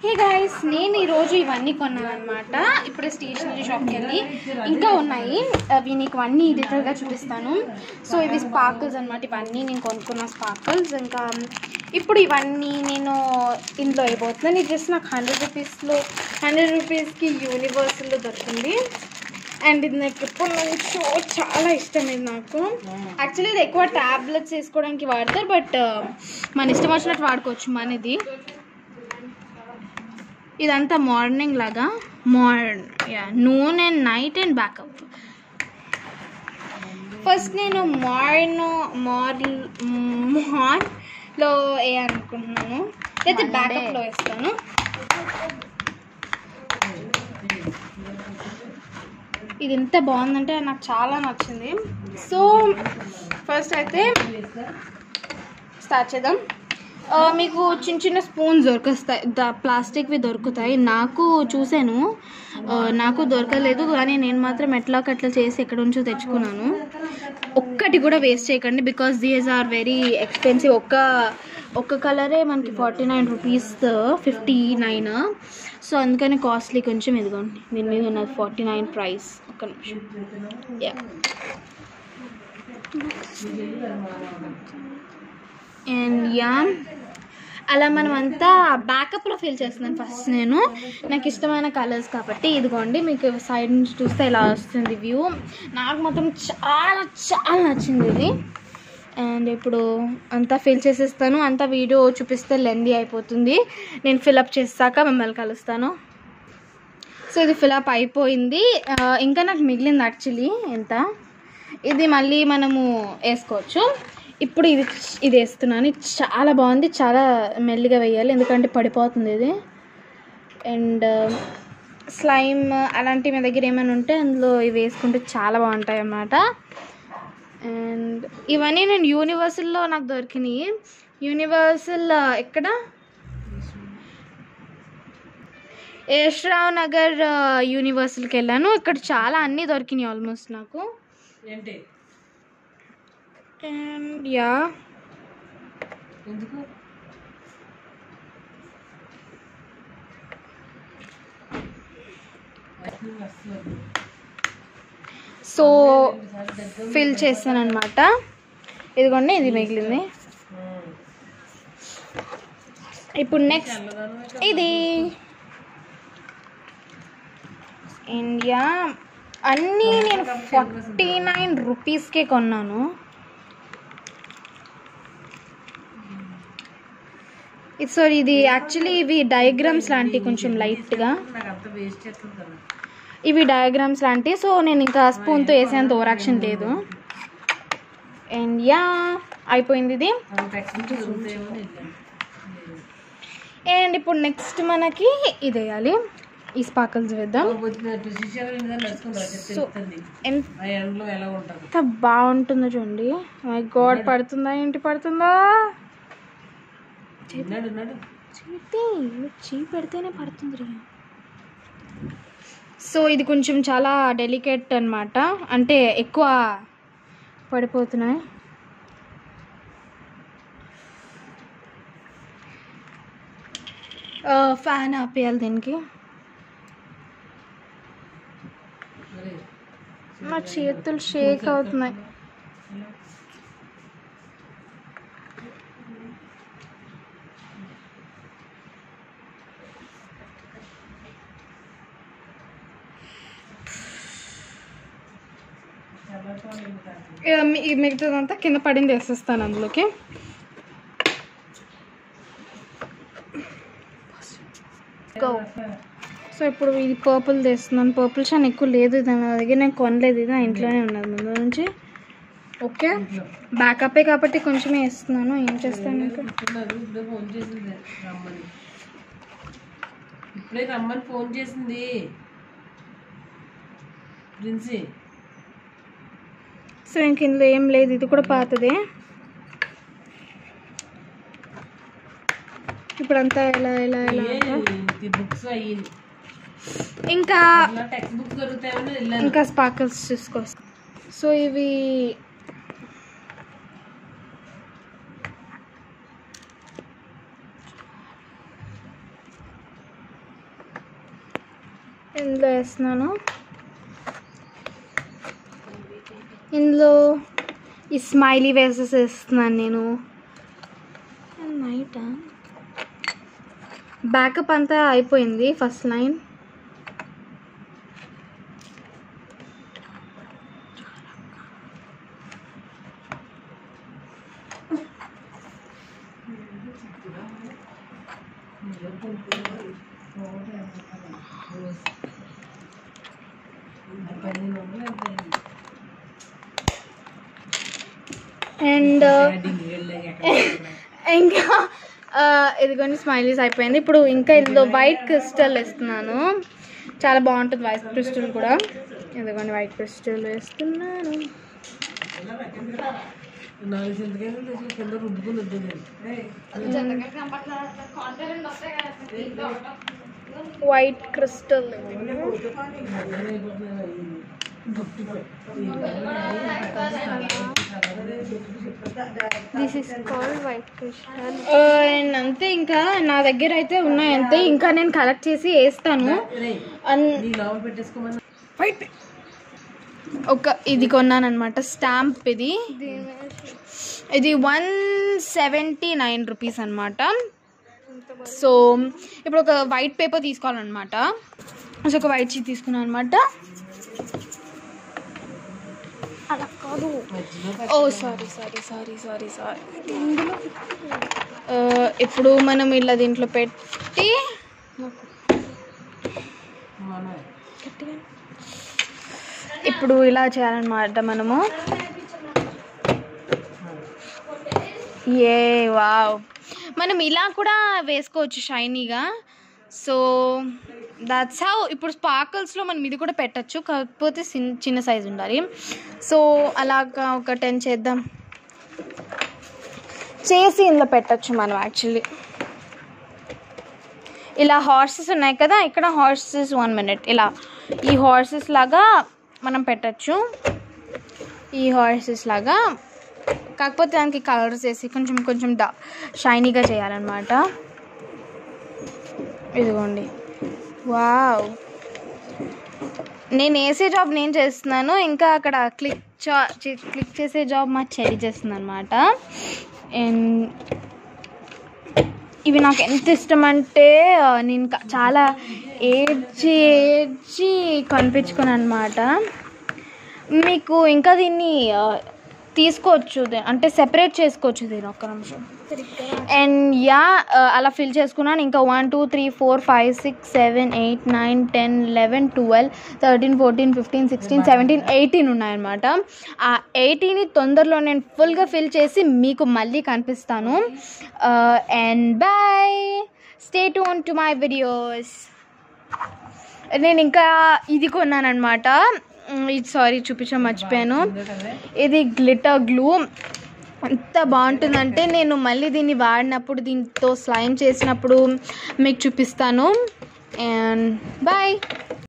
Hey guys నేను ఈరోజు ఇవన్నీ కొన్నాను అనమాట ఇప్పుడే స్టేషనరీ షాప్కి వెళ్ళి ఇంకా ఉన్నాయి అవి నీకు అన్నీ డీటెయిల్గా చూపిస్తాను సో ఇవి స్పార్కిల్స్ అనమాట ఇవన్నీ నేను కొనుక్కున్న స్పార్కిల్స్ ఇంకా ఇప్పుడు ఇవన్నీ నేను ఇంట్లో అయిపోతున్నాను ఇది జస్ట్ నాకు హండ్రెడ్ రూపీస్లో హండ్రెడ్ రూపీస్కి యూనివర్సల్లో దొరికింది అండ్ ఇది నాకు ఎప్పటి నుంచో చాలా ఇష్టం ఇది నాకు యాక్చువల్లీ ఇది ఎక్కువ ట్యాబ్లెట్స్ వేసుకోవడానికి వాడతారు బట్ మన ఇష్టం వచ్చినట్టు వాడుకోవచ్చు మనది ఇదంతా మార్నింగ్ లాగా మార్న్ యా noon and night and backup first నేను మార్న్ మార్ మార్న్లో వేయాలనుకుంటున్నాను లేదా బ్యాకప్లో వేస్తాను ఇది ఎంత బాగుందంటే నాకు చాలా నచ్చింది సో ఫస్ట్ అయితే స్టార్ట్ చేద్దాం ఆ, మీకు చిన్న చిన్న స్పూన్స్ దొరికిస్తాయి ద ప్లాస్టిక్వి దొరుకుతాయి నాకు చూశాను ఆ, నాకు దొరకలేదు కానీ నేను మాత్రం ఎట్లాకి అట్లా చేసి ఎక్కడ నుంచో తెచ్చుకున్నాను ఒక్కటి కూడా వేస్ట్ చేయకండి because these are very expensive ఒక్క ఒక్క కలరే మనకి forty nine rupees fifty nine so అందుకని కాస్ట్లీ కొంచెం ఇదిగోండి దీని మీద ఉన్నది ఫార్టీ నైన్ ప్రైస్ ఒక్క నిమిషం యా అండ్ యా అలా మనం అంతా బ్యాకప్లో ఫీల్ చేస్తున్నాను ఫస్ట్ నేను నాకు ఇష్టమైన కలర్స్ కాబట్టి ఇదిగోండి మీకు సైడ్ నుంచి చూస్తే ఇలా వస్తుంది వ్యూ నాకు మాత్రం చాలా చాలా నచ్చింది ఇది అండ్ ఇప్పుడు అంతా ఫిల్ చేసేస్తాను అంతా వీడియో చూపిస్తే లెందీ అయిపోతుంది నేను ఫిలప్ చేసాక మిమ్మల్ని కలుస్తాను సో ఇది ఫిలప్ అయిపోయింది ఆ, ఇంకా నాకు మిగిలింది యాక్చువల్లీ ఎంత ఇది మళ్ళీ మనము వేసుకోవచ్చు ఇప్పుడు ఇది ఇది వేస్తున్నాను ఇది చాలా బాగుంది చాలా మెల్లిగా వేయాలి ఎందుకంటే పడిపోతుంది ఇది అండ్ స్లైమ్ అలాంటి మీ దగ్గర ఏమైనా ఉంటే అందులో ఇవి వేసుకుంటే చాలా బాగుంటాయి అన్నమాట అండ్ ఇవన్నీ నేను యూనివర్సల్లో నాకు దొరికినాయి యూనివర్సల్ ఎక్కడ యశ్రావ్ నగర్ యూనివర్సల్కి వెళ్ళాను ఇక్కడ చాలా అన్నీ దొరికినాయి ఆల్మోస్ట్ నాకు ఏంటి అండ్ యా ఎందుకు సో ఫిల్ చేస్తాను అనమాట ఇదిగోండి ఇది మిగిలింది ఇప్పుడు నెక్స్ట్ ఇది ఇండియా అన్నీ నేను ఫార్టీ నైన్ రూపీస్కే కొన్నాను ఇది సారీ ఇది యాక్చువల్లీ ఇవి డయాగ్రామ్స్ లాంటివి కొంచెం లైట్గా నాకు అంత వేస్ట్ చేస్తుంది కదా ఇవి డయాగ్రామ్స్ లాంటివి సో నేను ఇంకా స్పూన్తో వేసేంత ఓవరాక్షన్ లేదు అండ్ యా అయిపోయింది ఇది మనం టెక్స్ట్ చదువుతాయేమో వెళ్ళాను అండ్ ఇప్పుడు నెక్స్ట్ మనకి ఇది వేయాలి ఈ స్పార్కల్స్ వేద్దాం శ్రీశైలం నడుచుకుంటారు తెలుస్తుంది ఎంత ఆ ఎండలో ఎలా ఉంటుంది బాగుంటుందో చూడండి మై గాడ్ పడుతుందా ఏంటి పడుతుందా ఉన్నాడు ఉన్నాడు చీటి చీ పెడితేనే పడుతుంది రియా సో ఇది కొంచెం చాలా డెలికేట్ అన్నమాట అంటే ఎక్కువ పడిపోతున్నాయి ఫ్యాన్ ఆపేయాలి దీనికి మరి నా చేతులు షేక్ అవుతున్నాయి ఇక మి- ఈ మిగతాదంతా కింద పడింది వేసేస్తాను అందులోకి Go. సో ఇప్పుడు ఇది పర్పుల్ తెస్తున్నాను పర్పుల్ షాన్ ఎక్కువ లేదు ఇది నా దగ్గర నేను కొనలేదు ఇది నా ఇంట్లోనే ఉన్నది ముందు నుంచి ఓకే బ్యాకప్పే కాబట్టి కొంచెమే వేస్తున్నాను ఏం చేస్తాను ఇంకా కూర్చున్నారు ఇప్పుడే ఫోన్ చేసింది రమ్మని ఇప్పుడే రమ్మని ఫోన్ చేసింది ప్రిన్సీ సో ఇంక ఇందులో ఏం లేదు ఇది కూడా పాతదే ఇప్పుడు అంతా ఎలా ఎలా ఎలా ఏ బుక్స్ అయ్యి ఇంకా ఇలా టెక్స్ట్ బుక్స్ దొరుకుతాయని వెళ్ళాను ఇంకా స్పార్కల్స్ చూసుకోవచ్చు సో ఇవి ఇందులో వేస్తున్నాను ఇందులో ఈ స్మైలీ వేసెస్ వేస్తున్నాను నేను నైట్ బ్యాకప్ అంతా అయిపోయింది ఫస్ట్ లైన్ అండ్ ఇంకా ఆ, ఇదిగోండి స్మైలీస్ అయిపోయింది ఇప్పుడు ఇంకా ఇందులో వైట్ క్రిస్టల్ వేస్తున్నాను చాలా బాగుంటుంది వైట్ క్రిస్టల్ కూడా ఇదిగోండి వైట్ క్రిస్టల్ వేస్తున్నాను నాలుగు చింతకాయలు తెచ్చి కింద రుబ్బుకుని వద్దు white crystal this is called white crystal and అంతే ఇంకా నా దగ్గర అయితే ఉన్నాయి అంతే ఇంకా నేను కలెక్ట్ చేసి వేస్తాను అన్ నీ లోపల పెట్టేసుకోమని ఒక ఇది కొన్నాను అనమాట స్టాంప్ ఇది ఇది వన్ సెవెంటీ నైన్ రూపీస్ అనమాట సో ఇప్పుడు ఒక వైట్ పేపర్ తీసుకోవాలన్నమాట సో ఒక వైట్ షీట్ తీసుకున్నాను అనమాట అలా కాదు oh sorry sorry sorry sorry sorry ఇప్పుడు మనం ఇలా దీంట్లో పెట్టి మన ఇప్పుడు ఇలా చేయాలన్నమాట మనము ఏ వావ్ మనం ఇలా కూడా వేసుకోవచ్చు షైనీగా సో దట్స్ హౌ ఇప్పుడు స్పార్కల్స్లో మనం ఇది కూడా పెట్టచ్చు కాకపోతే చిన్- చిన్న సైజు ఉండాలి సో అలాగా ఒక టెన్ చేద్దాం చేసి ఇందులో పెట్టచ్చు మనం యాక్చువల్లీ ఇలా హార్సెస్ ఉన్నాయి కదా ఇక్కడ హార్సెస్ వన్ మినిట్ ఇలా ఈ హార్సెస్ లాగా మనం పెట్టచ్చు ఈ హార్సెస్ లాగా కాకపోతే దానికి కలర్స్ వేసి కొంచెం కొంచెం డా షైనీగా చేయాలన్నమాట ఇదిగోండి వావ్ నేను వేసే జాబ్ నేను చేస్తున్నాను ఇంకా అక్కడ క్లిక్ చా క్లిక్ చేసే జాబ్ మా చెల్లి చేస్తుంది అనమాట అండ్ ఇవి నాకు ఎంత ఇష్టం అంటే ఆ, నేను క- చాలా ఏడ్చి ఏడ్చి కనిపించుకున్నాను అనమాట మీకు ఇంకా దీన్ని ఆ, తీసుకోవచ్చు ది- అంటే సెపరేట్ చేసుకోవచ్చు దీని ఒక్క నిమిషం అండ్ యా అలా ఫిల్ చేసుకున్నాను ఇంకా one two three four five six seven eight nine ten eleven twelve thirteen fourteen fifteen sixteen seventeen eighteen ఉన్నాయన్నమాట ఆ ఎయిటీని తొందరలో నేను ఫుల్గా ఫిల్ చేసి మీకు మళ్ళీ కనిపిస్తాను and bye stay tuned to my videos నేను ఇంకా ఇది కొన్నానమాట ఇది సారీ చూపించడం మర్చిపోయాను ఇది గ్లిటర్ గ్లూ ఎంత బాగుంటుందంటే నేను మళ్ళీ దీన్ని వాడినప్పుడు దీంతో స్లైమ్ చేసినప్పుడు మీకు చూపిస్తాను అండ్ బాయ్